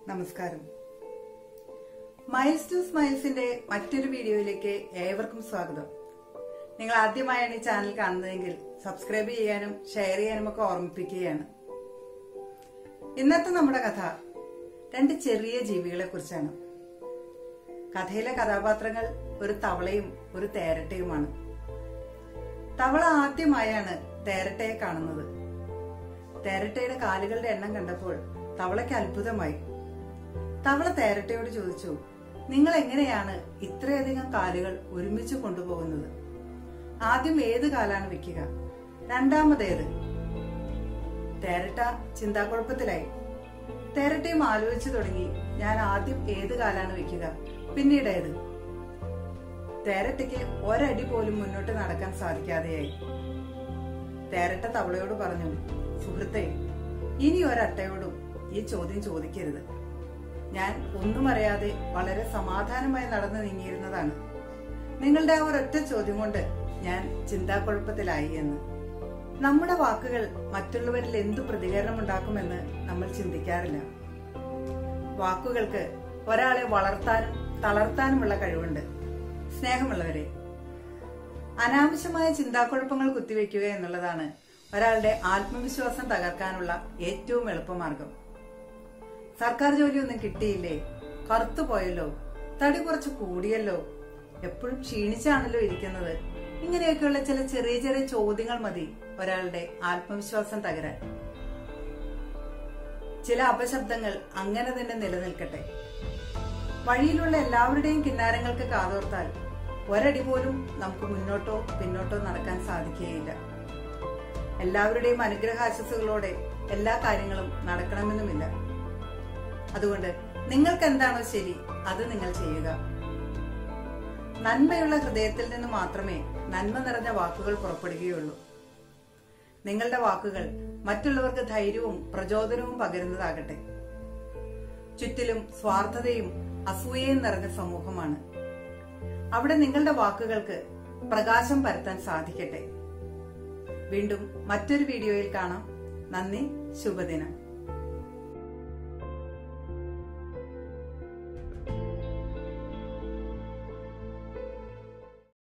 നമസ്കാരം miles to സ്മൈൽസിന്റെ മറ്റൊരു വീഡിയോയിലേക്ക് ഏവർക്കും സ്വാഗതം നിങ്ങൾ ആദ്യമായാണ് ഈ ചാനൽ കാണുന്നതെങ്കിൽ സബ്സ്ക്രൈബ് ചെയ്യാനും ഷെയർ ചെയ്യാനും ഒക്കെ ഓർമ്മിപ്പിക്കുകയാണ് ഇന്നത്തെ നമ്മുടെ കഥ രണ്ട് ചെറിയ ജീവികളെ കുറിച്ചാണ് കഥയിലെ കഥാപാത്രങ്ങൾ ഒരു തവളയും ഒരു തേരട്ടയുമാണ് തവള ആദ്യമായാണ് തേരട്ടയെ കാണുന്നത് തേരട്ടയുടെ കാലുകളുടെ എണ്ണം കണ്ടപ്പോൾ തവളയ്ക്ക് അത്ഭുതമായി തവള തേരട്ടയോട് ചോദിച്ചു നിങ്ങൾ എങ്ങനെയാണ് ഇത്രയധികം കാലുകൾ ഒരുമിച്ച് കൊണ്ടുപോകുന്നത് ആദ്യം ഏത് കാലാണ് വെക്കുക രണ്ടാമതേത് തേരട്ട ചിന്താക്കുഴപ്പത്തിലായി തേരട്ടയും ആലോചിച്ചു തുടങ്ങി ഞാൻ ആദ്യം ഏത് കാലാണ് വെക്കുക പിന്നീട് ഏത് തേരട്ടയ്ക്ക് ഒരടി പോലും മുന്നോട്ട് നടക്കാൻ സാധിക്കാതെയായി തേരട്ട തവളയോട് പറഞ്ഞു സുഹൃത്തെ ഇനി ഒരട്ടയോടും ഈ ചോദ്യം ചോദിക്കരുത് ഞാൻ ഒന്നും അറിയാതെ വളരെ സമാധാനമായി നടന്നു നീങ്ങിയിരുന്നതാണ് നിങ്ങളുടെ ആ ഒരൊറ്റ ചോദ്യം കൊണ്ട് ഞാൻ ചിന്താക്കുഴപ്പത്തിലായി എന്ന് നമ്മുടെ വാക്കുകൾ മറ്റുള്ളവരിൽ എന്തു പ്രതികരണം ഉണ്ടാക്കുമെന്ന് നമ്മൾ ചിന്തിക്കാറില്ല വാക്കുകൾക്ക് ഒരാളെ വളർത്താനും തളർത്താനുമുള്ള കഴിവുണ്ട് സ്നേഹമുള്ളവരെ അനാവശ്യമായ ചിന്താക്കുഴപ്പങ്ങൾ കുത്തിവെക്കുക എന്നുള്ളതാണ് ഒരാളുടെ ആത്മവിശ്വാസം തകർക്കാനുള്ള ഏറ്റവും എളുപ്പമാർഗം സർക്കാർ ജോലിയൊന്നും കിട്ടിയില്ലേ കറുത്തു പോയല്ലോ തടി കുറച്ച് കൂടിയല്ലോ എപ്പോഴും ക്ഷീണിച്ചാണല്ലോ ഇരിക്കുന്നത് ഇങ്ങനെയൊക്കെയുള്ള ചില ചെറിയ ചെറിയ ചോദ്യങ്ങൾ മതി ഒരാളുടെ ആത്മവിശ്വാസം തകരാൻ ചില അപശബ്ദങ്ങൾ അങ്ങനെ തന്നെ നിലനിൽക്കട്ടെ വഴിയിലുള്ള എല്ലാവരുടെയും കിന്നാരങ്ങൾക്ക് കാതോർത്താൽ ഒരടി പോലും നമുക്ക് മുന്നോട്ടോ പിന്നോട്ടോ നടക്കാൻ സാധിക്കുകയില്ല എല്ലാവരുടെയും അനുഗ്രഹാശസ്സുകളോടെ എല്ലാ കാര്യങ്ങളും നടക്കണമെന്നുമില്ല അതുകൊണ്ട് നിങ്ങൾക്ക് എന്താണോ ശരി അത് നിങ്ങൾ ചെയ്യുക നന്മയുള്ള ഹൃദയത്തിൽ നിന്ന് മാത്രമേ നന്മ നിറഞ്ഞ വാക്കുകൾ പുറപ്പെടുകയുള്ളൂ നിങ്ങളുടെ വാക്കുകൾ മറ്റുള്ളവർക്ക് ധൈര്യവും പ്രചോദനവും പകരുന്നതാകട്ടെ ചുറ്റിലും സ്വാർത്ഥതയും അസൂയയും നിറഞ്ഞ സമൂഹമാണ് അവിടെ നിങ്ങളുടെ വാക്കുകൾക്ക് പ്രകാശം പരത്താൻ സാധിക്കട്ടെ വീണ്ടും മറ്റൊരു വീഡിയോയിൽ കാണാം നന്ദി ശുഭദിനം